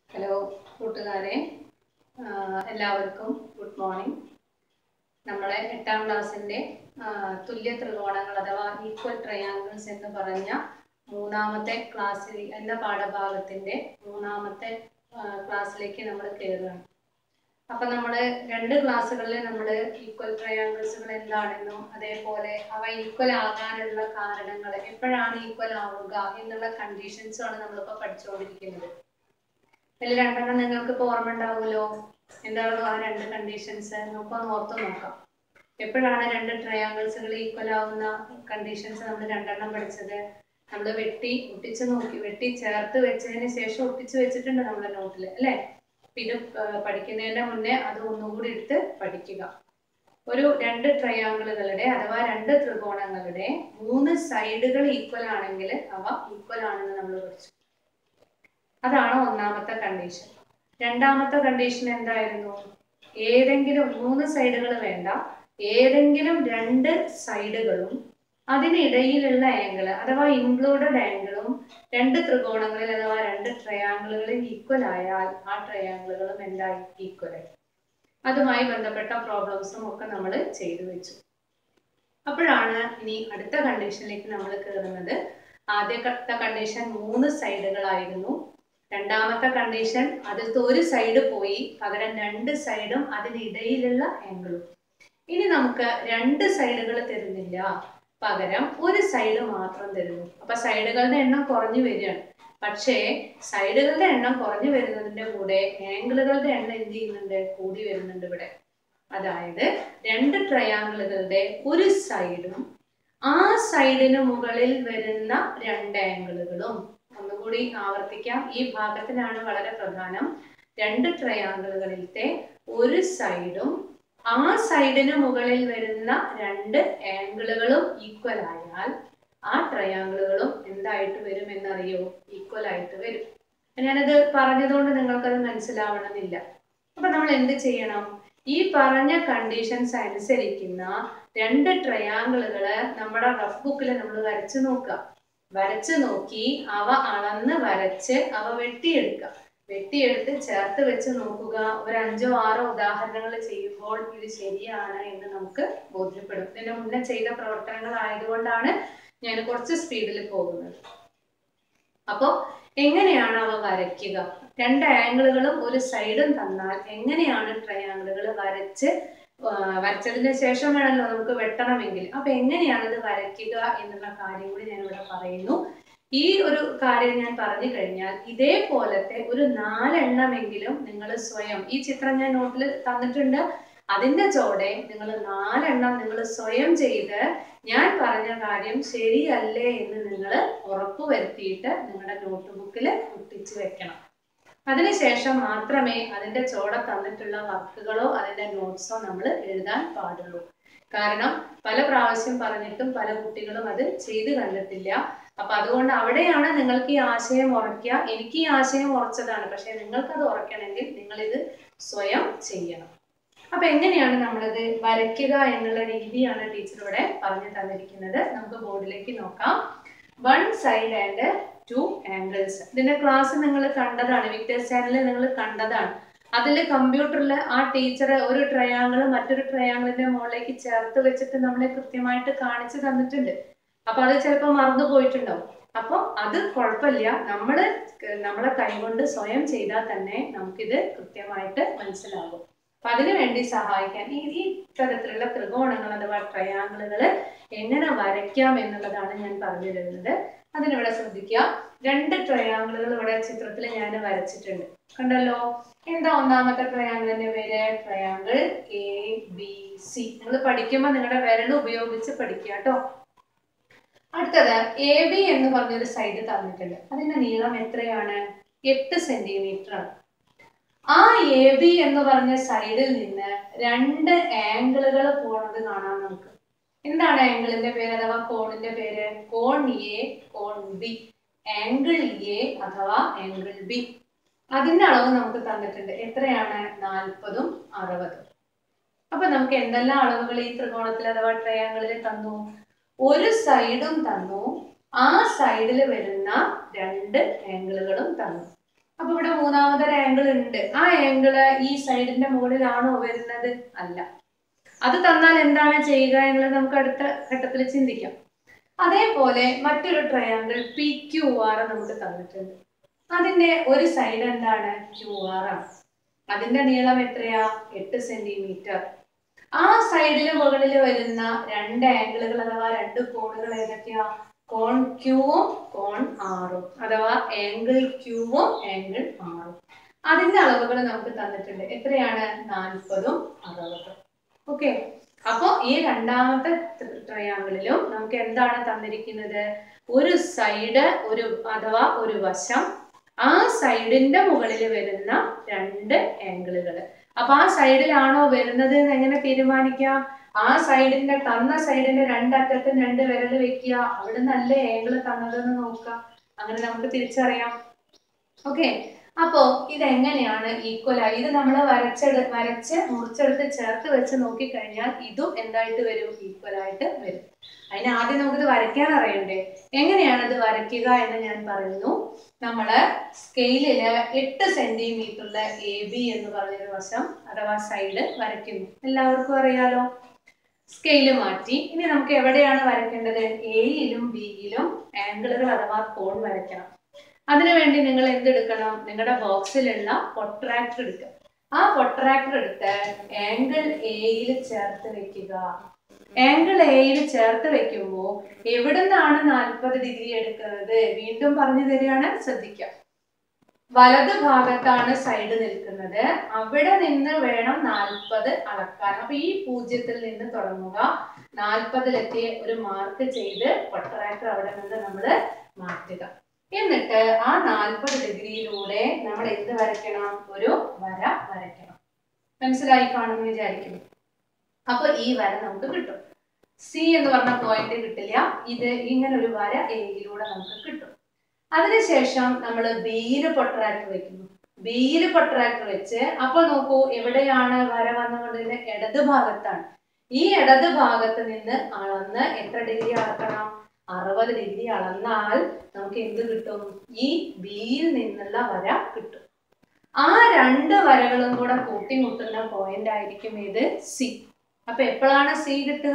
hello കൂട്ടുകാരെ ആഹ് എല്ലാവർക്കും good morning നമ്മളെ എട്ടാം ക്ലാസ്സിൻ്റെ തുല്യ ത്രികോണങ്ങൾ അഥവാ ഈക്വൽ ട്രയാങ്കിൾസ് എന്ന് പറഞ്ഞ മൂന്നാമത്തെ ക്ലാസ്സിൽ എന്ന പാഠഭാഗത്തിൻ്റെ മൂന്നാമത്തെ ക്ലാസ്സിലേക്ക് നമ്മൾ കയറുകയാണ് അപ്പം നമ്മൾ രണ്ട് ക്ലാസ്സുകളിൽ നമ്മൾ ഈക്വൽ ട്രയാങ്കിൾസുകൾ എന്താണെന്നും അതേപോലെ അവ ഈക്വൽ ആകാനുള്ള കാരണങ്ങൾ എപ്പോഴാണ് ഈക്വൽ ആവുക എന്നുള്ള കണ്ടീഷൻസുമാണ് നമ്മളിപ്പോൾ പഠിച്ചുകൊണ്ടിരിക്കുന്നത് ഇതിൽ രണ്ടെണ്ണം നിങ്ങൾക്ക് ഇപ്പോൾ ഓർമ്മ ഉണ്ടാവുമല്ലോ എന്താണ് ആ രണ്ട് കണ്ടീഷൻസ് നമുക്കൊന്ന് ഓർത്ത് നോക്കാം എപ്പോഴാണ് രണ്ട് ട്രയാങ്കിൾസുകൾ ഈക്വൽ ആവുന്ന കണ്ടീഷൻസ് നമ്മൾ രണ്ടെണ്ണം പഠിച്ചത് നമ്മൾ വെട്ടി ഒട്ടിച്ച് നോക്കി വെട്ടി ചേർത്ത് വെച്ചതിന് ശേഷം ഒട്ടിച്ച് വെച്ചിട്ടുണ്ട് നമ്മുടെ നോട്ടിൽ അല്ലേ അപ്പൊ ഇത് ആ, പഠിക്കുന്നതിന്റെ മുന്നേ അത് ഒന്നുകൂടി എടുത്ത് പഠിക്കുക ഒരു രണ്ട് ട്രയാങ്കിളുകളുടെ അഥവാ രണ്ട് ത്രികോണങ്ങളുടെ മൂന്ന് സൈഡുകൾ ഈക്വൽ ആണെങ്കിൽ അവ ഈക്വൽ ആണെന്ന് നമ്മൾ പഠിച്ചു അതാണ് ഒന്നാമത്തെ കണ്ടീഷൻ രണ്ടാമത്തെ കണ്ടീഷൻ എന്തായിരുന്നു ഏതെങ്കിലും മൂന്ന് സൈഡുകൾ വേണ്ട ഏതെങ്കിലും രണ്ട് സൈഡുകളും അതിനിടയിലുള്ള ആംഗിൾ അഥവാ ഇൻക്ലൂഡഡ് ആംഗിളും രണ്ട് ത്രികോണങ്ങളിൽ അഥവാ രണ്ട് ട്രയാങ്കിളുകളിൽ ഈക്വൽ ആയാൽ ആ ട്രയാങ്കിളുകളും എന്തായി ഈക്വൽ ആയി അതുമായി ബന്ധപ്പെട്ട പ്രോബ്ലംസും ഒക്കെ നമ്മൾ ചെയ്തു വെച്ചു അപ്പോഴാണ് ഇനി അടുത്ത കണ്ടീഷനിലേക്ക് നമ്മൾ കയറുന്നത് ആദ്യത്തെ കണ്ടീഷൻ മൂന്ന് സൈഡുകളായിരുന്നു രണ്ടാമത്തെ കണ്ടീഷൻ അതിലത്തെ ഒരു സൈഡ് പോയി പകരം രണ്ട് സൈഡും അതിനിടയിലുള്ള ആംഗിളും ഇനി നമുക്ക് രണ്ട് സൈഡുകൾ തരുന്നില്ല പകരം ഒരു സൈഡ് മാത്രം തരുന്നു അപ്പൊ സൈഡുകളുടെ എണ്ണം കുറഞ്ഞു വരികയാണ് പക്ഷേ സൈഡുകളുടെ എണ്ണം കുറഞ്ഞു വരുന്നതിന്റെ കൂടെ ആംഗിളുകളുടെ എണ്ണം എന്ത് ചെയ്യുന്നുണ്ട് കൂടി വരുന്നുണ്ട് ഇവിടെ അതായത് രണ്ട് ട്രയാങ്കിളുകളുടെ ഒരു സൈഡും ആ സൈഡിന് മുകളിൽ വരുന്ന രണ്ട് ആംഗിളുകളും ഒന്നുകൂടി ആവർത്തിക്കാം ഈ ഭാഗത്തിനാണ് വളരെ പ്രധാനം രണ്ട് ട്രയാങ്കിളുകളിലത്തെ ഒരു സൈഡും ആ സൈഡിന് മുകളിൽ വരുന്ന രണ്ട് ആംഗിളുകളും ഈക്വൽ ആയാൽ ആ ട്രയാങ്കിളുകളും എന്തായിട്ട് വരും എന്നറിയോ ഈക്വൽ ആയിട്ട് വരും ഞാനത് പറഞ്ഞതുകൊണ്ട് നിങ്ങൾക്കത് മനസ്സിലാവണമെന്നില്ല അപ്പൊ നമ്മൾ എന്ത് ചെയ്യണം ഈ പറഞ്ഞ കണ്ടീഷൻസ് അനുസരിക്കുന്ന രണ്ട് ട്രയാങ്കിളുകള് നമ്മുടെ റഫ് ബുക്കിൽ നമ്മൾ വരച്ചു നോക്കുക വരച്ചു നോക്കി അവ അളന്ന് വരച്ച് അവ വെട്ടിയെടുക്കുക വെട്ടിയെടുത്ത് ചേർത്ത് വെച്ച് നോക്കുക ഒരു അഞ്ചോ ആറോ ഉദാഹരണങ്ങൾ ചെയ്യുമ്പോൾ ഇത് ശരിയാണ് എന്ന് നമുക്ക് ബോധ്യപ്പെടും ഇതിന്റെ മുന്നേ ചെയ്ത പ്രവർത്തനങ്ങൾ ആയതുകൊണ്ടാണ് ഞാൻ കുറച്ച് സ്പീഡിൽ പോകുന്നത് അപ്പോൾ എങ്ങനെയാണ് അവ വരയ്ക്കുക രണ്ട് ആംഗിളുകളും ഒരു സൈഡും തന്നാൽ എങ്ങനെയാണ് ട്രയാങ്കിളുകൾ വരച്ച് ആ, വരച്ചതിന് ശേഷം വേണമല്ലോ നമുക്ക് വെട്ടണമെങ്കിൽ അപ്പൊ എങ്ങനെയാണ് ഇത് വരയ്ക്കുക എന്നുള്ള കാര്യം കൂടി ഞാൻ ഇവിടെ പറയുന്നു ഈ ഒരു കാര്യം ഞാൻ പറഞ്ഞു കഴിഞ്ഞാൽ ഇതേപോലത്തെ ഒരു നാലെണ്ണമെങ്കിലും നിങ്ങൾ സ്വയം ഈ ചിത്രം ഞാൻ നോട്ടിൽ തന്നിട്ടുണ്ട് അതിന്റെ ചോടെ നിങ്ങൾ നാലെണ്ണം നിങ്ങൾ സ്വയം ചെയ്ത് ഞാൻ പറഞ്ഞ കാര്യം ശരിയല്ലേ എന്ന് നിങ്ങൾ ഉറപ്പ് വരുത്തിയിട്ട് നിങ്ങളുടെ നോട്ട് ബുക്കിൽ ഒട്ടിച്ചു വെക്കണം അതിനുശേഷം മാത്രമേ അതിന്റെ ചോട തന്നിട്ടുള്ള വർക്കുകളോ അതിന്റെ നോട്ട്സോ നമ്മൾ എഴുതാൻ പാടുള്ളൂ കാരണം പല പ്രാവശ്യം പറഞ്ഞിട്ടും പല കുട്ടികളും അത് ചെയ്തു കണ്ടിട്ടില്ല അപ്പൊ അതുകൊണ്ട് അവിടെയാണ് നിങ്ങൾക്ക് ഈ ആശയം ഉറക്കുക എനിക്ക് ഈ ആശയം ഉറച്ചതാണ് പക്ഷെ നിങ്ങൾക്ക് അത് ഉറക്കണമെങ്കിൽ നിങ്ങൾ ഇത് സ്വയം ചെയ്യണം അപ്പൊ എങ്ങനെയാണ് നമ്മളിത് വരയ്ക്കുക എന്നുള്ള രീതിയാണ് ടീച്ചർ ഇവിടെ പറഞ്ഞു തന്നിരിക്കുന്നത് നമുക്ക് ബോർഡിലേക്ക് നോക്കാം one side and two angles ഇതിന്റെ ക്ലാസ് നിങ്ങൾ കണ്ടതാണ് വിക്ടേഴ്സ് ചാനലിൽ നിങ്ങൾ കണ്ടതാണ് അതിൽ കമ്പ്യൂട്ടറിൽ ആ ടീച്ചർ ഒരു ട്രയാങ്കിൾ മറ്റൊരു ട്രയാങ്കിളിന്റെ മുകളിലേക്ക് ചേർത്ത് വെച്ചിട്ട് നമ്മളെ കൃത്യമായിട്ട് കാണിച്ചു തന്നിട്ടുണ്ട് അപ്പൊ അത് ചിലപ്പോൾ മറന്നു പോയിട്ടുണ്ടാവും അപ്പൊ അത് കുഴപ്പമില്ല നമ്മള് നമ്മളെ കൈകൊണ്ട് സ്വയം ചെയ്താൽ തന്നെ നമുക്കിത് കൃത്യമായിട്ട് മനസ്സിലാകും അപ്പൊ അതിനു വേണ്ടി സഹായിക്കാൻ ഈ ഈ തരത്തിലുള്ള ത്രികോണങ്ങൾ അഥവാ ട്രയാങ്കിളുകൾ എങ്ങനെ വരയ്ക്കാം എന്നുള്ളതാണ് ഞാൻ പറഞ്ഞു തരുന്നത് അതിനിവിടെ ശ്രദ്ധിക്കുക രണ്ട് ട്രയാങ്കിളുകൾ ഇവിടെ ചിത്രത്തിൽ ഞാൻ വരച്ചിട്ടുണ്ട് കണ്ടല്ലോ എന്താ ഒന്നാമത്തെ ട്രയാങ്കിളിന്റെ പേര് ട്രയാങ്കിൾ എ ബി സി നിങ്ങൾ പഠിക്കുമ്പോൾ നിങ്ങളുടെ വിരൽ ഉപയോഗിച്ച് പഠിക്കുക കേട്ടോ അടുത്തത് എ ബി എന്ന് പറഞ്ഞൊരു സൈഡ് തന്നിട്ടുണ്ട് അതിന്റെ നീളം എത്രയാണ് എട്ട് സെന്റിമീറ്റർ ആണ് ആ എ ബി എന്ന് പറഞ്ഞ സൈഡിൽ നിന്ന് രണ്ട് ആംഗിളുകൾ പോണത് കാണാം നമുക്ക് എന്താണ് ആംഗിളിന്റെ പേര് അഥവാ കോണിന്റെ പേര് കോൺ എ കോൺ ബി ആംഗിൾ എ അഥവാ ആംഗിൾ ബി അതിന്റെ അളവ് നമുക്ക് തന്നിട്ടുണ്ട് എത്രയാണ് നാൽപ്പതും അറുപതും അപ്പൊ നമുക്ക് എന്തെല്ലാം അളവുകൾ ഈ ത്രികോണത്തിൽ അഥവാ ട്രയാങ്കിളിൽ തന്നു ഒരു സൈഡും തന്നു ആ സൈഡിൽ വരുന്ന രണ്ട് ആംഗിളുകളും തന്നു അപ്പൊ ഇവിടെ മൂന്നാമതൊരു ആംഗിൾ ഉണ്ട് ആ ആംഗിള് ഈ സൈഡിന്റെ മുകളിലാണോ വരുന്നത് അല്ല അത് തന്നാൽ എന്താണ് ചെയ്യുക എന്നുള്ളത് നമുക്ക് അടുത്ത ഘട്ടത്തിൽ ചിന്തിക്കാം അതേപോലെ മറ്റൊരു ട്രയാങ്കിൾ പി ക്യു ആർ നമുക്ക് തന്നിട്ടുണ്ട് അതിന്റെ ഒരു സൈഡ് എന്താണ് ക്യു ആർ ആണ് അതിന്റെ നീളം എത്രയാ എട്ട് സെന്റിമീറ്റർ ആ സൈഡിന് മുകളിൽ വരുന്ന രണ്ട് ആംഗിളുകൾ അഥവാ രണ്ട് കോണുകൾ ഏതൊക്കെയാ കോൺ ക്യൂവും കോൺ ആറും അഥവാ ആംഗിൾ ക്യൂവും ആംഗിൾ ആറും അതിന്റെ അളവുകൾ നമുക്ക് തന്നിട്ടുണ്ട് എത്രയാണ് നാൽപ്പതും അറുപതും ഓക്കെ അപ്പോ ഈ രണ്ടാമത്തെ ട്രയാങ്കിളിലും നമുക്ക് എന്താണ് തന്നിരിക്കുന്നത് ഒരു സൈഡ് ഒരു അഥവാ ഒരു വശം ആ സൈഡിന്റെ മുകളിൽ വരുന്ന രണ്ട് ആംഗിളുകൾ അപ്പൊ ആ സൈഡിലാണോ വരുന്നത് എന്ന് എങ്ങനെ തീരുമാനിക്കാം ആ സൈഡിന്റെ തന്ന സൈഡിന്റെ രണ്ടറ്റത്തും രണ്ട് വിരൽ വെക്കുക അവിടെ നല്ല ആംഗിൾ തന്നതെന്ന് നോക്കുക അങ്ങനെ നമുക്ക് തിരിച്ചറിയാം ഓക്കെ അപ്പോ ഇതെങ്ങനെയാണ് ഈക്വൽ ആയി ഇത് നമ്മൾ വരച്ചെടു വരച്ച് മുറിച്ചെടുത്ത് ചേർത്ത് വെച്ച് നോക്കിക്കഴിഞ്ഞാൽ ഇതും എന്തായിട്ട് വരും ഈക്വൽ ആയിട്ട് വരും അതിന് ആദ്യം നമുക്കിത് വരയ്ക്കാൻ അറിയണ്ടേ എങ്ങനെയാണ് ഇത് വരയ്ക്കുക എന്ന് ഞാൻ പറയുന്നു നമ്മള് സ്കെയിലില് എട്ട് സെന്റിമീറ്ററിലെ എ ബി എന്ന് പറഞ്ഞൊരു വശം അഥവാ സൈഡ് വരയ്ക്കുന്നു എല്ലാവർക്കും അറിയാലോ സ്കെയില് മാറ്റി ഇനി നമുക്ക് എവിടെയാണ് വരയ്ക്കേണ്ടത് എയിലും ബിയിലും ആംഗിളുകൾ അഥവാ കോൺ വരയ്ക്കണം അതിനുവേണ്ടി നിങ്ങൾ എന്തെടുക്കണം നിങ്ങളുടെ ബോക്സിലുള്ള പൊട്രാക്ടർ എടുക്കുക ആ പൊട്രാക്ടർ എടുത്ത് ആംഗിൾ എയിൽ ചേർത്ത് വെക്കുക ആംഗിൾ എയിൽ ചേർത്ത് വെക്കുമ്പോൾ എവിടുന്നാണ് നാൽപ്പത് ഡിഗ്രി എടുക്കുന്നത് വീണ്ടും പറഞ്ഞു തരികയാണ് ശ്രദ്ധിക്കുക വലത് ഭാഗത്താണ് സൈഡ് നിൽക്കുന്നത് അവിടെ നിന്ന് വേണം നാൽപ്പത് അളക്കാൻ അപ്പൊ ഈ പൂജ്യത്തിൽ നിന്ന് തുടങ്ങുക നാൽപ്പതിലെത്തി ഒരു മാർക്ക് ചെയ്ത് പൊട്ടറാക്ടർ അവിടെ നിന്ന് നമ്മൾ മാറ്റുക എന്നിട്ട് ആ നാൽപ്പത് ഡിഗ്രിയിലൂടെ നമ്മൾ എന്ത് വരയ്ക്കണം ഒരു വര വരയ്ക്കണം മനസ്സിലായി കാണുമെന്ന് വിചാരിക്കുന്നു അപ്പൊ ഈ വര നമുക്ക് കിട്ടും സി എന്ന് പറഞ്ഞ പോയിന്റ് കിട്ടില്ല ഇത് ഇങ്ങനെ ഒരു വര എയിലൂടെ നമുക്ക് കിട്ടും അതിനുശേഷം നമ്മൾ ബിയിൽ പൊട്ടറാക്ടർ വെക്കുന്നു ബിയിൽ പൊട്ടറാക്ടർ വെച്ച് അപ്പോൾ നോക്കൂ എവിടെയാണ് വര വന്നുകൊണ്ടിരുന്ന ഇടത് ഭാഗത്താണ് ഈ ഇടത് ഭാഗത്ത് നിന്ന് അളന്ന് എത്ര ഡിഗ്രി അളക്കണം അറുപത് ഡിഗ്രി അളന്നാൽ നമുക്ക് എന്ത് കിട്ടും ഈ ബിയിൽ നിന്നുള്ള വര കിട്ടും ആ രണ്ട് വരകളും കൂടെ കൂട്ടിമുട്ടുന്ന പോയിന്റ് ആയിരിക്കും ഇത് സി അപ്പൊ എപ്പോഴാണ് സി കിട്ടുക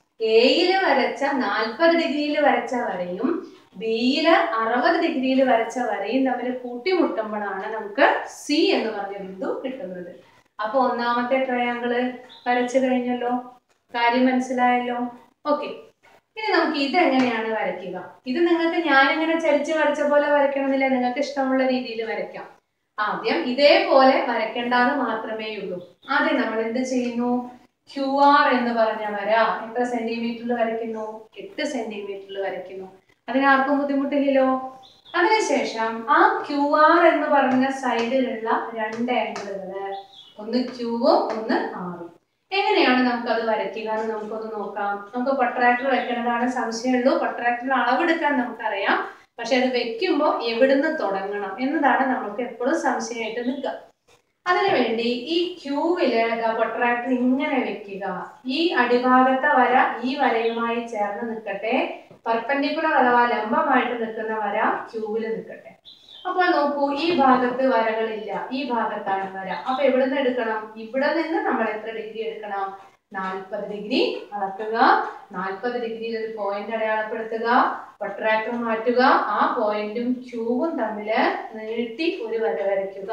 എയിൽ വരച്ച നാൽപ്പത് ഡിഗ്രിയിൽ വരച്ച വരയും ബിയില് അറുപത് ഡിഗ്രിയിൽ വരച്ച വരയും തമ്മിൽ കൂട്ടിമുട്ടുമ്പോഴാണ് നമുക്ക് സി എന്ന് പറഞ്ഞ ബിന്ദു കിട്ടുന്നത് അപ്പൊ ഒന്നാമത്തെ ട്രയാങ്കിള് വരച്ചു കഴിഞ്ഞല്ലോ കാര്യം മനസ്സിലായല്ലോ ഓക്കെ ഇനി നമുക്ക് ഇത് എങ്ങനെയാണ് വരയ്ക്കുക ഇത് നിങ്ങൾക്ക് ഞാനിങ്ങനെ ചരിച്ച് വരച്ച പോലെ വരയ്ക്കണമെന്നില്ല നിങ്ങൾക്ക് ഇഷ്ടമുള്ള രീതിയിൽ വരയ്ക്കാം ആദ്യം ഇതേപോലെ വരയ്ക്കേണ്ടത് മാത്രമേ ഉള്ളൂ ആദ്യം നമ്മൾ എന്ത് ചെയ്യുന്നു ക്യു ആർ എന്ന് പറഞ്ഞ വര എത്ര സെന്റിമീറ്ററിൽ വരയ്ക്കുന്നു എട്ട് സെന്റിമീറ്ററിൽ വരയ്ക്കുന്നു അതിനാർക്കും ബുദ്ധിമുട്ടില്ലല്ലോ അതിനുശേഷം ആ ക്യു ആർ എന്ന് പറഞ്ഞ സൈഡിലുള്ള രണ്ട് ആംഗിളുകള് ഒന്ന് ക്യൂവും ഒന്ന് ആറും എങ്ങനെയാണ് നമുക്ക് അത് വരയ്ക്കുക എന്ന് നമുക്കൊന്ന് നോക്കാം നമുക്ക് പൊട്രാക്ടർ വെക്കണതാണ് സംശയമുള്ളൂ പൊട്രാക്ടറിന് അളവെടുക്കാൻ നമുക്കറിയാം പക്ഷെ അത് വെക്കുമ്പോൾ എവിടുന്ന് തുടങ്ങണം എന്നതാണ് നമുക്ക് എപ്പോഴും സംശയമായിട്ട് നിൽക്കുക അതിനുവേണ്ടി ഈ ക്യൂവില് പൊട്രാക്ടർ ഇങ്ങനെ വെക്കുക ഈ അടിഭാഗത്തെ വര ഈ വരയുമായി ചേർന്ന് നിൽക്കട്ടെ പെർപെൻഡിക്കുലർ അഥവാ ലംബമായിട്ട് നിൽക്കുന്ന വര ക്യൂവിൽ നിൽക്കട്ടെ അപ്പോൾ നോക്കൂ ഈ ഭാഗത്ത് വരകളില്ല ഈ ഭാഗത്താണ് വര അപ്പൊ എവിടുന്ന് എടുക്കണം ഇവിടെ നിന്ന് നമ്മൾ എത്ര ഡിഗ്രി എടുക്കണം നാൽപ്പത് ഡിഗ്രി അളക്കുക നാൽപ്പത് ഡിഗ്രിയിൽ ഒരു പോയിന്റ് അടയാളപ്പെടുത്തുക പൊട്രാക്ടർ മാറ്റുക ആ പോയിന്റും ക്യൂവും തമ്മില് നീട്ടി ഒരു വര വരയ്ക്കുക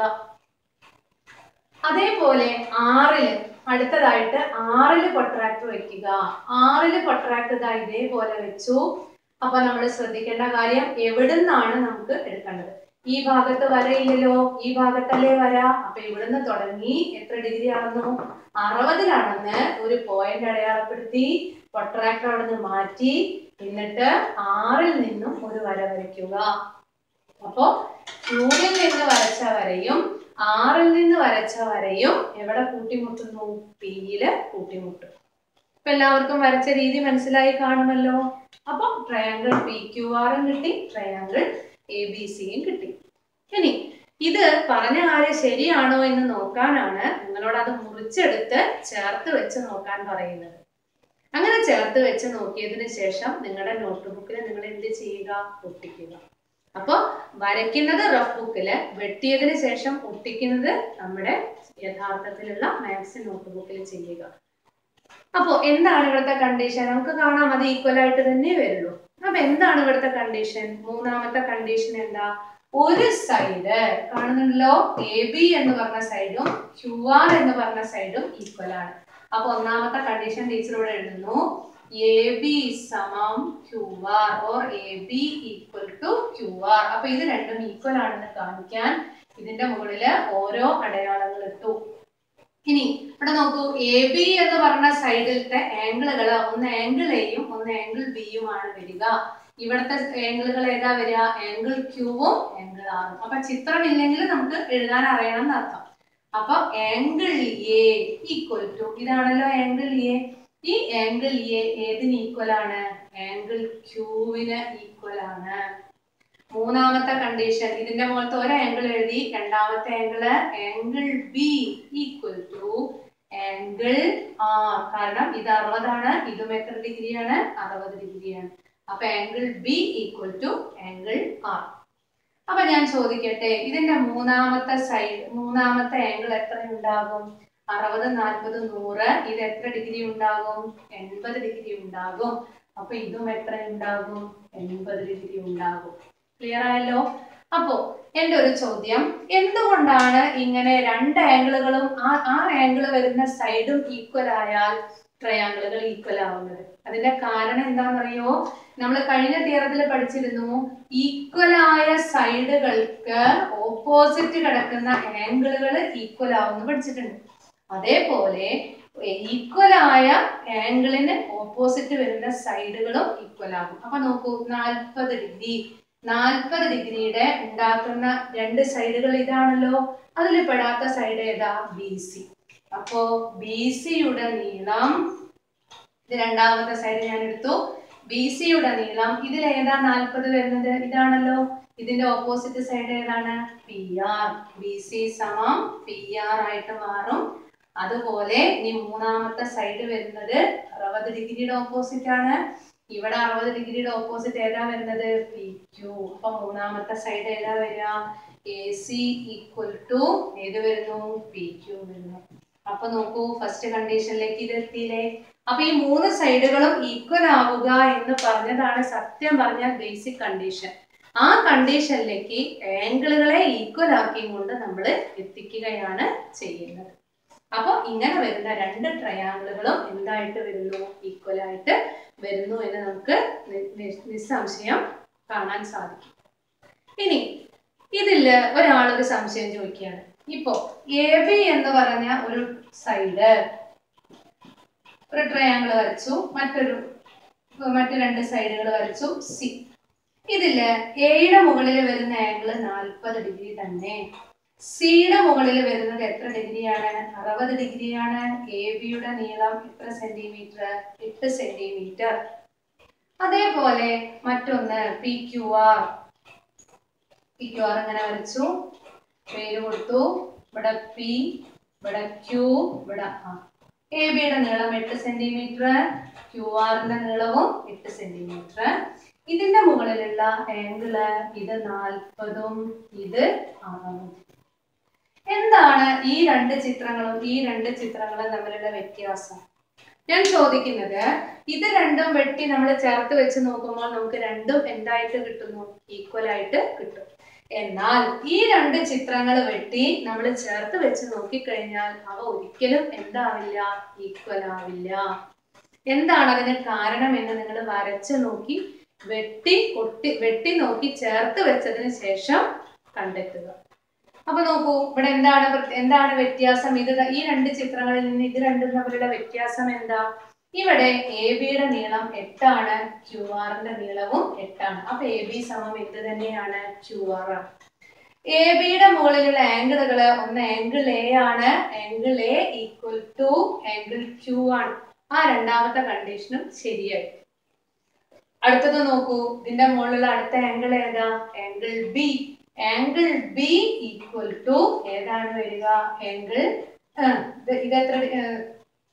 അതേപോലെ ആറില് അടുത്തതായിട്ട് ആറില് പൊട്രാക്ടർ വെക്കുക ആറില് പൊട്രാക്ടർ ഇതാ ഇതേപോലെ വെച്ചു അപ്പൊ നമ്മൾ ശ്രദ്ധിക്കേണ്ട കാര്യം എവിടുന്നാണ് നമുക്ക് എടുക്കേണ്ടത് ഈ ഭാഗത്ത് വരയില്ലല്ലോ ഈ ഭാഗത്തല്ലേ വര അപ്പൊ ഇവിടുന്ന് തുടങ്ങി എത്ര ഡിഗ്രി അളന്നു അറുപതിലാണെന്ന് ഒരു പോയിന്റ് അടയാളപ്പെടുത്തി പൊട്രാക്ടർ അവിടെ നിന്ന് മാറ്റി എന്നിട്ട് ആറിൽ നിന്നും ഒരു വര വരയ്ക്കുക അപ്പോ ക്യൂവിൽ നിന്ന് വരച്ച വരയും ആറിൽ നിന്ന് വരച്ച വരയും എവിടെ കൂട്ടിമുട്ടുന്നു പിയില് കൂട്ടിമുട്ടും ഇപ്പൊ എല്ലാവർക്കും വരച്ച രീതി മനസ്സിലായി കാണുമല്ലോ അപ്പൊ ട്രയാങ്കിൾ പി ക്യു ആറും കിട്ടി ട്രയാങ്കിൾ എ ബി സിയും കിട്ടി ഇനി ഇത് പറഞ്ഞ കാര്യം ശരിയാണോ എന്ന് നോക്കാനാണ് നിങ്ങളോട് അത് മുറിച്ചെടുത്ത് ചേർത്ത് വെച്ച് നോക്കാൻ പറയുന്നത് അങ്ങനെ ചേർത്ത് വെച്ച് നോക്കിയതിന് ശേഷം നിങ്ങളുടെ നോട്ട്ബുക്കിൽ നിങ്ങൾ എന്ത് ചെയ്യുക ഒട്ടിക്കുക അപ്പോൾ വരയ്ക്കുന്നത് റഫ് ബുക്കില് വെട്ടിയതിന് ശേഷം ഒട്ടിക്കുന്നത് നമ്മുടെ യഥാർത്ഥത്തിലുള്ള മാത്സ് നോട്ട് ബുക്കിൽ ചെയ്യുക അപ്പോ എന്താണ് ഇവിടുത്തെ കണ്ടീഷൻ നമുക്ക് കാണാം അത് ഈക്വൽ ആയിട്ട് തന്നെ വരുള്ളൂ അപ്പൊ എന്താണ് ഇവിടുത്തെ കണ്ടീഷൻ മൂന്നാമത്തെ കണ്ടീഷൻ എന്താ ഒരു സൈഡ് കാണുന്നുണ്ടല്ലോ എ ബി എന്ന് പറഞ്ഞ സൈഡും ക്യു ആർ എന്ന് പറഞ്ഞ സൈഡും ഈക്വൽ ആണ് അപ്പൊ ഒന്നാമത്തെ കണ്ടീഷൻ ടീച്ചർ ഇവിടെ എഴുതുന്നു എ ബി സമം Q R or A B equal to Q R അപ്പൊ ഇത് രണ്ടും ഈക്വൽ ആണെന്ന് കാണിക്കാൻ ഇതിന്റെ മുകളില് ഓരോ അടയാളങ്ങൾ ഇട്ടു ഇനി ഇവിടെ നോക്കൂ എ ബി എന്ന് പറഞ്ഞ സൈഡിലത്തെ ആംഗിളുകൾ ഒന്ന് ആംഗിൾ എയും ഒന്ന് ആംഗിൾ ബിയും ആണ് വരിക ഇവിടുത്തെ ആംഗിളുകൾ ഏതാ വരിക ആംഗിൾ ക്യൂവും ആംഗിൾ ആറും അപ്പൊ ചിത്രം ഇല്ലെങ്കിൽ നമുക്ക് എഴുതാൻ അറിയണം എന്നർത്ഥം അപ്പൊ ആംഗിൾ എ ഈക്വൽ ടു ഇതാണല്ലോ ആംഗിൾ എ ഈ ആംഗിൾ എ ഏതിന് ഈക്വൽ ആണ് ആംഗിൾ ക്യൂവിന് ഈക്വൽ ആണ് മൂന്നാമത്തെ കണ്ടീഷൻ ഇതിന്റെ മുകളത്തെ ഒരു ആംഗിൾ എഴുതി രണ്ടാമത്തെ angle angle B equal to angle R കാരണം ഇത് അറുപതാണ് ഇതും എത്ര ഡിഗ്രിയാണ് അറുപത് ഡിഗ്രിയാണ് അപ്പൊ angle B equal to angle R അപ്പൊ ഞാൻ ചോദിക്കട്ടെ ഇതിന്റെ മൂന്നാമത്തെ സൈഡ് മൂന്നാമത്തെ ആംഗിൾ എത്ര ഉണ്ടാകും അറുപത് നാൽപ്പത് നൂറ് ഇത് എത്ര ഡിഗ്രി ഉണ്ടാകും എൺപത് ഡിഗ്രി ഉണ്ടാകും അപ്പൊ ഇതും എത്ര ഉണ്ടാകും എൺപത് ഡിഗ്രി ഉണ്ടാകും ക്ലിയർ ആയല്ലോ അപ്പോ എന്റെ ഒരു ചോദ്യം എന്തുകൊണ്ടാണ് ഇങ്ങനെ രണ്ട് ആംഗിളുകളും ആ ആ ആംഗിൾ വരുന്ന സൈഡും ഈക്വൽ ആയാൽ ട്രയാങ്കിളുകൾ ഈക്വൽ ആവുന്നത് അതിന്റെ കാരണം എന്താണെന്നറിയോ നമ്മൾ കഴിഞ്ഞ തിയറത്തിൽ പഠിച്ചിരുന്നു ഈക്വൽ ആയ സൈഡുകൾക്ക് ഓപ്പോസിറ്റ് കിടക്കുന്ന ആംഗിളുകൾ ഈക്വൽ ആവുമെന്ന് പഠിച്ചിട്ടുണ്ട് അതേപോലെ ഈക്വൽ ആയ ആംഗിളിന് ഓപ്പോസിറ്റ് വരുന്ന സൈഡുകളും ഈക്വൽ ആകും അപ്പൊ നോക്കൂ നാൽപ്പത് ഡിഗ്രി നാൽപ്പത് ഡിഗ്രിയുടെ ഉണ്ടാക്കുന്ന രണ്ട് സൈഡുകൾ ഇതാണല്ലോ അതിൽ പെടാത്ത സൈഡ് ഏതാ ബി സി അപ്പോ ബി സിയുടെ നീളം ഇത് രണ്ടാമത്തെ സൈഡ് ഞാൻ എടുത്തു ബി സിയുടെ നീളം ഇതിൽ ഏതാ നാൽപ്പത് വരുന്നത് ഇതാണല്ലോ ഇതിന്റെ ഓപ്പോസിറ്റ് സൈഡ് ഏതാണ് പി ആർ ബി സി സമം പി ആർ ആയിട്ട് മാറും അതുപോലെ ഇനി മൂന്നാമത്തെ സൈഡ് വരുന്നത് അറുപത് ഡിഗ്രിയുടെ ഓപ്പോസിറ്റ് ആണ് ഇവിടെ അറുപത് ഡിഗ്രിയുടെ ഓപ്പോസിറ്റ് ഏതാ വരുന്നത് പി ക്യു അപ്പൊ മൂന്നാമത്തെ സൈഡ് ഏതാ വരിക എ സി ഈക്വൽ ടു ഏത് വരുന്നു പി ക്യു വരുന്നു അപ്പൊ നോക്കൂ ഫസ്റ്റ് കണ്ടീഷനിലേക്ക് ഇത് എത്തിയില്ലേ അപ്പൊ ഈ മൂന്ന് സൈഡുകളും ഈക്വൽ ആവുക എന്ന് പറഞ്ഞതാണ് സത്യം പറഞ്ഞ ബേസിക് കണ്ടീഷൻ ആ കണ്ടീഷനിലേക്ക് ആംഗിളുകളെ ഈക്വൽ ആക്കിയും കൊണ്ട് നമ്മൾ എത്തിക്കുകയാണ് ചെയ്യുന്നത് അപ്പൊ ഇങ്ങനെ വരുന്ന രണ്ട് ട്രയാങ്കിളുകളും എന്തായിട്ട് വരുന്നു ഈക്വൽ ആയിട്ട് വരുന്നു എന്ന് നമുക്ക് നി- നി- നിസ്സംശയം കാണാൻ സാധിക്കും ഇനി ഇതില് ഒരാളൊരു സംശയം ചോദിക്കുകയാണ് ഇപ്പോ എ ബി എന്ന് പറഞ്ഞ ഒരു സൈഡ് ഒരു ട്രയാങ്കിൾ വരച്ചു മറ്റൊരു മറ്റു രണ്ട് സൈഡുകൾ വരച്ചു സി ഇതില് എയുടെ മുകളിൽ വരുന്ന ആംഗിൾ നാൽപ്പത് ഡിഗ്രി തന്നെ സിയുടെ മുകളിൽ വരുന്നത് എത്ര ഡിഗ്രിയാണ് അറുപത് ഡിഗ്രിയാണ് എ ബിയുടെ നീളം എത്ര സെന്റിമീറ്റർ എട്ട് സെന്റിമീറ്റർ അതേപോലെ മറ്റൊന്ന് P Q R P Q R ഇങ്ങനെ വരച്ചു പേര് കൊടുത്തു ഇവിടെ പി ഇവിടെ ക്യൂ ഇവിടെ ആർ എ ബിയുടെ നീളം എട്ട് സെന്റിമീറ്റർ ക്യു ആറിന്റെ നീളവും എട്ട് സെന്റിമീറ്റർ ഇതിന്റെ മുകളിലുള്ള ആംഗിള് ഇത് നാൽപ്പതും ഇത് അറുപതും എന്താണ് ഈ രണ്ട് ചിത്രങ്ങളും ഈ രണ്ട് ചിത്രങ്ങളും തമ്മിലുള്ള വ്യത്യാസം ഞാൻ ചോദിക്കുന്നത് ഇത് രണ്ടും വെട്ടി നമ്മൾ ചേർത്ത് വെച്ച് നോക്കുമ്പോൾ നമുക്ക് രണ്ടും എന്തായിട്ട് കിട്ടുന്നു ഈക്വൽ ആയിട്ട് കിട്ടും എന്നാൽ ഈ രണ്ട് ചിത്രങ്ങൾ വെട്ടി നമ്മൾ ചേർത്ത് വെച്ച് നോക്കിക്കഴിഞ്ഞാൽ അവ ഒരിക്കലും എന്താവില്ല ഈക്വൽ ആവില്ല എന്താണ് അതിന് കാരണം എന്ന് നിങ്ങൾ വരച്ച് നോക്കി വെട്ടി കൊട്ടി വെട്ടി നോക്കി ചേർത്ത് വെച്ചതിന് ശേഷം കണ്ടെത്തുക അപ്പൊ നോക്കൂ ഇവിടെ എന്താണ് പ്രത്യ- എന്താണ് വ്യത്യാസം ഇത് ദാ ഈ രണ്ട് ചിത്രങ്ങളിൽ നിന്ന് ഇത് രണ്ടും തമ്മിലുള്ള വ്യത്യാസം എന്താ ഇവിടെ എ ബിയുടെ നീളം എട്ടാണ് ക്യു ആറിന്റെ നീളവും എട്ടാണ് അപ്പൊ എ ബി സമം എന്ത് തന്നെയാണ് ക്യു ആർ ആണ് എ ബിയുടെ മുകളിലുള്ള ആംഗിളുകള് ഒന്ന് ആംഗിൾ എ ആണ് angle A equal to angle Q ആണ് ആ രണ്ടാമത്തെ കണ്ടീഷനും ശരിയായി അടുത്തത് നോക്കൂ ഇതിന്റെ മുകളിലുള്ള അടുത്ത ആംഗിൾ ഏതാ angle B angle B equal to ഏതാണ് വരിക ആംഗിൾ ഇത് എത്ര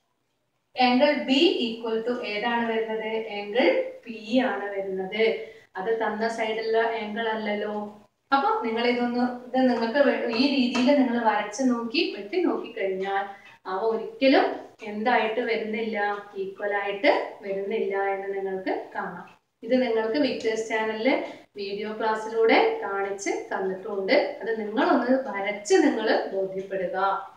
ആംഗിൾ ബി ഈക്വൽ ടു ഏതാണ് വരുന്നത് ആംഗിൾ പി ആണ് വരുന്നത് അത് തന്ന സൈഡിലുള്ള ആംഗിൾ അല്ലല്ലോ അപ്പൊ നിങ്ങൾ ഇതൊന്ന് ഇത് നിങ്ങൾക്ക് വെ- ഈ രീതിയിൽ നിങ്ങൾ വരച്ച് നോക്കി വെട്ടി നോക്കി കഴിഞ്ഞാൽ അവ ഒരിക്കലും എന്തായിട്ട് വരുന്നില്ല ഈക്വൽ ആയിട്ട് വരുന്നില്ല എന്ന് നിങ്ങൾക്ക് കാണാം ഇത് നിങ്ങൾക്ക് വിക്ടേഴ്സ് ചാനലില് വീഡിയോ ക്ലാസ്സിലൂടെ കാണിച്ച് തന്നിട്ടുണ്ട് അത് നിങ്ങളൊന്ന് വരച്ച് നിങ്ങൾ ബോധ്യപ്പെടുക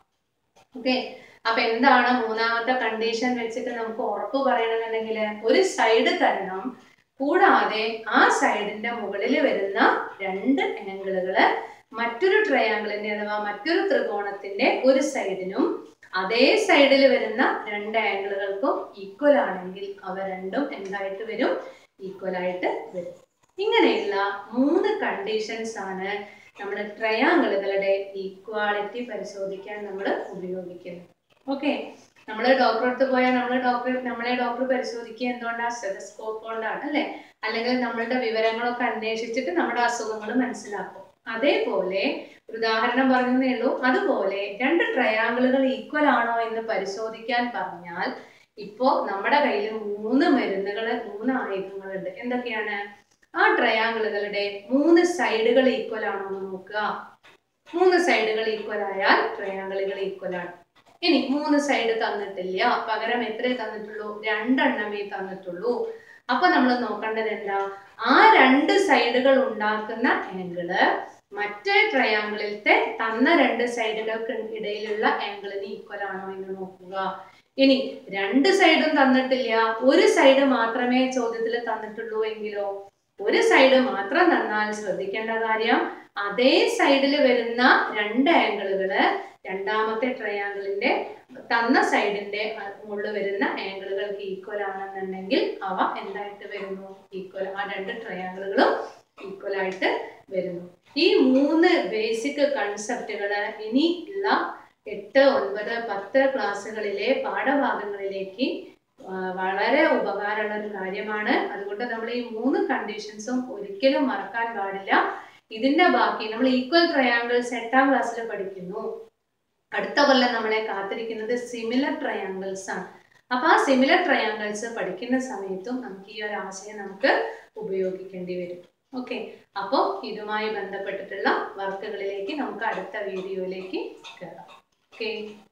ഓക്കെ അപ്പൊ എന്താണ് മൂന്നാമത്തെ കണ്ടീഷൻ വെച്ചിട്ട് നമുക്ക് ഉറപ്പ് പറയണമെന്നുണ്ടെങ്കിൽ ഒരു സൈഡ് തരണം കൂടാതെ ആ സൈഡിന്റെ മുകളിൽ വരുന്ന രണ്ട് ആംഗിളുകള് മറ്റൊരു ട്രയാങ്കിളിന്റെ അഥവാ മറ്റൊരു ത്രികോണത്തിന്റെ ഒരു സൈഡിനും അതേ സൈഡിൽ വരുന്ന രണ്ട് ആംഗിളുകൾക്കും ഈക്വൽ ആണെങ്കിൽ അവ രണ്ടും എന്തായിട്ട് വരും ഈക്വൽ ആയിട്ട് വരും ഇങ്ങനെയുള്ള മൂന്ന് കണ്ടീഷൻസ് ആണ് നമ്മൾ ട്രയാങ്കിളുകളുടെ ഈക്വാളിറ്റി പരിശോധിക്കാൻ നമ്മൾ ഉപയോഗിക്കുന്നത് ഓക്കെ നമ്മൾ ഡോക്ടറെ അടുത്ത് പോയാൽ നമ്മൾ ഡോക്ടർ നമ്മളെ ഡോക്ടർ പരിശോധിക്കുക എന്തുകൊണ്ടാണ് സ്റ്റെതസ്കോപ്പ് കൊണ്ടാണ് അല്ലെ അല്ലെങ്കിൽ നമ്മളുടെ വിവരങ്ങളൊക്കെ അന്വേഷിച്ചിട്ട് നമ്മുടെ അസുഖങ്ങൾ മനസ്സിലാക്കും അതേപോലെ ഒരു ഉദാഹരണം പറഞ്ഞതേ ഉള്ളൂ അതുപോലെ രണ്ട് ട്രയാങ്കിളുകൾ ഈക്വൽ ആണോ എന്ന് പരിശോധിക്കാൻ പറഞ്ഞാൽ ഇപ്പോ നമ്മുടെ കയ്യിൽ മൂന്ന് മരുന്നുകൾ മൂന്ന് ആയുധങ്ങളുണ്ട് എന്തൊക്കെയാണ് ആ ട്രയാങ്കിളുകളുടെ മൂന്ന് സൈഡുകൾ ഈക്വൽ ആണോ എന്ന് നോക്കുക മൂന്ന് സൈഡുകൾ ഈക്വൽ ആയാൽ ട്രയാങ്കിളുകൾ ഈക്വൽ ആണ് ഇനി മൂന്ന് സൈഡ് തന്നിട്ടില്ല പകരം എത്രേ തന്നിട്ടുള്ളൂ രണ്ടെണ്ണമേ തന്നിട്ടുള്ളൂ അപ്പൊ നമ്മൾ നോക്കേണ്ടത് എന്താ ആ രണ്ട് സൈഡുകൾ ഉണ്ടാക്കുന്ന ആംഗിള് മറ്റേ ട്രയാങ്കിളിലത്തെ തന്ന രണ്ട് സൈഡുകൾക്ക് ഇടയിലുള്ള ആംഗിളിന് ഈക്വൽ ആണോ എന്ന് നോക്കുക ഇനി രണ്ട് സൈഡും തന്നിട്ടില്ല ഒരു സൈഡ് മാത്രമേ ചോദ്യത്തിൽ തന്നിട്ടുള്ളൂ എങ്കിലോ ഒരു സൈഡ് മാത്രം തന്നാൽ ശ്രദ്ധിക്കേണ്ട കാര്യം അതേ സൈഡിൽ വരുന്ന രണ്ട് ആംഗിളുകള് രണ്ടാമത്തെ ട്രയാങ്കിളിന്റെ തന്ന സൈഡിന്റെ മുകളിൽ വരുന്ന ആംഗിളുകൾക്ക് ഈക്വൽ ആണെന്നുണ്ടെങ്കിൽ അവ എന്തായിട്ട് വരുന്നു ഈക്വൽ ആ രണ്ട് ട്രയാങ്കിളുകളും ഈക്വൽ ആയിട്ട് വരുന്നു ഈ മൂന്ന് ബേസിക് കൺസെപ്റ്റുകള് ഇനി ഉള്ള എട്ട് ഒൻപത് പത്ത് ക്ലാസ്സുകളിലെ പാഠഭാഗങ്ങളിലേക്ക് ആ, വളരെ ഉപകാരമുള്ള ഒരു കാര്യമാണ് അതുകൊണ്ട് നമ്മൾ ഈ മൂന്ന് കണ്ടീഷൻസും ഒരിക്കലും മറക്കാൻ പാടില്ല ഇതിന്റെ ബാക്കി നമ്മൾ ഈക്വൽ ട്രയാങ്കിൾസ് എട്ടാം ക്ലാസ്സിൽ പഠിക്കുന്നു അടുത്ത കൊല്ലം നമ്മളെ കാത്തിരിക്കുന്നത് സിമിലർ ട്രയാങ്കിൾസ് ആണ് അപ്പൊ ആ സിമിലർ ട്രയാങ്കിൾസ് പഠിക്കുന്ന സമയത്തും നമുക്ക് ഈ ഒരു ആശയം നമുക്ക് ഉപയോഗിക്കേണ്ടി വരും ഓക്കെ അപ്പോൾ ഇതുമായി ബന്ധപ്പെട്ടിട്ടുള്ള വർക്കുകളിലേക്ക് നമുക്ക് അടുത്ത വീഡിയോയിലേക്ക് കയറാം ഓക്കെ